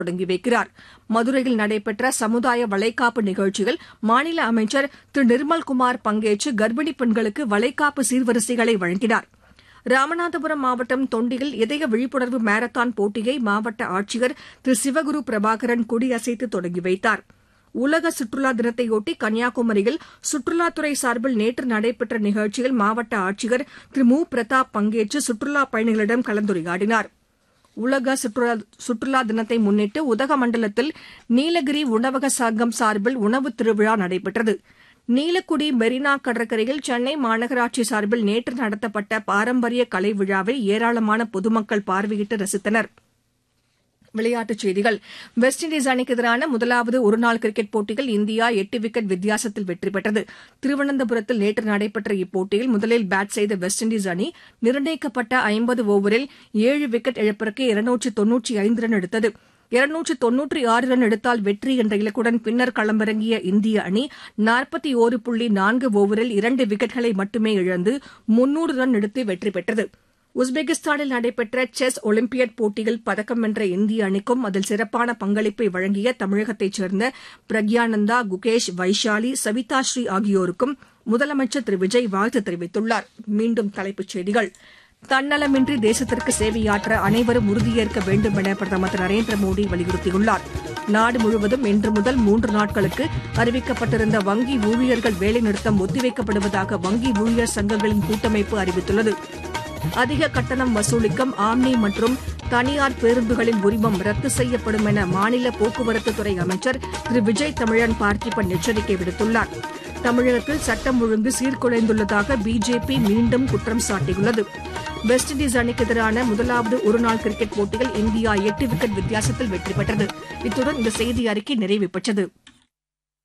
தொடங்கி வைக்கிறார் மதுரையில் நடைபெற்ற சமுதாய வளைகாப்பு நிகழ்ச்சியில் மாநில அமைச்சர் திரு நிர்மல்குமார் பங்கேற்று கர்ப்பிணி பெண்களுக்கு வளைகாப்பு சீர்வரிசைகளை வழங்கினார் ராமநாதபுரம் மாவட்டம் தொண்டியில் இதய விழிப்புணர்வு மாரத்தான் போட்டியை மாவட்ட ஆட்சியர் திரு சிவகுரு பிரபாகரன் கொடியசைத்து தொடங்கி வைத்தார் உலக சுற்றுலா தினத்தையொட்டி கன்னியாகுமரியில் சுற்றுலாத்துறை சார்பில் நேற்று நடைபெற்ற நிகழ்ச்சியில் மாவட்ட ஆட்சியர் திரு மு பிரதாப் பங்கேற்று சுற்றுலா பயணிகளிடம் கலந்துரையாடினார் உலக சுற்றுலா சுற்றுலா தினத்தை முன்னிட்டு உதகமண்டலத்தில் நீலகிரி உணவக சங்கம் சார்பில் உணவு திருவிழா நடைபெற்றது நீலக்குடி மெரினா கடற்கரையில் சென்னை மாநகராட்சி சார்பில் நேற்று நடத்தப்பட்ட பாரம்பரிய கலை விழாவை ஏராளமான பொதுமக்கள் பார்வையிட்டு ரசித்தனர் விளையாட்டுச் செய்திகள் வெஸ்ட் இண்டீஸ் அணிக்கு எதிரான முதலாவது ஒருநாள் கிரிக்கெட் போட்டியில் இந்தியா எட்டு விக்கெட் வித்தியாசத்தில் வெற்றி பெற்றது திருவனந்தபுரத்தில் நேற்று நடைபெற்ற இப்போட்டியில் முதலில் பேட் செய்த வெஸ்ட் இண்டீஸ் அணி நிர்ணயிக்கப்பட்ட ஐம்பது ஒவரில் ஏழு விக்கெட் இழப்பிற்கு இருநூற்று தொன்னூற்றி ஐந்து ரன் எடுத்தது இருநூற்று தொன்னூற்றி ஆறு ரன் எடுத்தால் வெற்றி என்ற இலக்குடன் பின்னர் களமிறங்கிய இந்திய அணி நாற்பத்தி ஒரு புள்ளி நான்கு ஓவரில் இரண்டு விக்கெட்களை மட்டுமே இழந்து முன்னூறு ரன் எடுத்து வெற்றி பெற்றது உஸ்பெகிஸ்தானில் நடைபெற்ற செஸ் ஒலிம்பியட் போட்டியில் பதக்கம் வென்ற இந்திய அணிக்கும் அதில் சிறப்பான பங்களிப்பை வழங்கிய தமிழகத்தைச் சேர்ந்த பிரக்யானந்தா குகேஷ் வைஷாலி சவிதாஸ்ரீ ஆகியோருக்கும் முதலமைச்சர் திரு விஜய் வாழ்த்து தெரிவித்துள்ளார் மீண்டும் தலைப்புச் செய்திகள் தன்னலமின்றி தேசத்திற்கு சேவையாற்ற அனைவரும் உறுதியேற்க வேண்டும் என பிரதமர் திரு நரேந்திர மோடி வலியுறுத்தியுள்ளார் நாடு முழுவதும் இன்று முதல் மூன்று நாட்களுக்கு அறிவிக்கப்பட்டிருந்த வங்கி ஊழியர்கள் வேலைநிறுத்தம் ஒத்திவைக்கப்படுவதாக வங்கி ஊழியர் சங்கங்களின் கூட்டமைப்பு அறிவித்துள்ளது அதிக கட்டணம் வசூலிக்கும் ஆம்னி மற்றும் தனியார் பேருந்துகளின் உரிமம் ரத்து செய்யப்படும் என மாநில போக்குவரத்துத்துறை அமைச்சர் திரு விஜய் தமிழன் பார்த்திபன் எச்சரிக்கை விடுத்துள்ளார் தமிழகத்தில் சட்டம் ஒழுங்கு சீர்குலைந்துள்ளதாக பிஜேபி மீண்டும் குற்றம் சாட்டியுள்ளது வெஸ்ட் இண்டீஸ் அணிக்கு எதிரான முதலாவது ஒருநாள் கிரிக்கெட் போட்டியில் இந்தியா எட்டு விக்கெட் வித்தியாசத்தில் வெற்றி பெற்றது இத்துடன் இந்த செய்தி அறிக்கை நிறைவு பெற்றது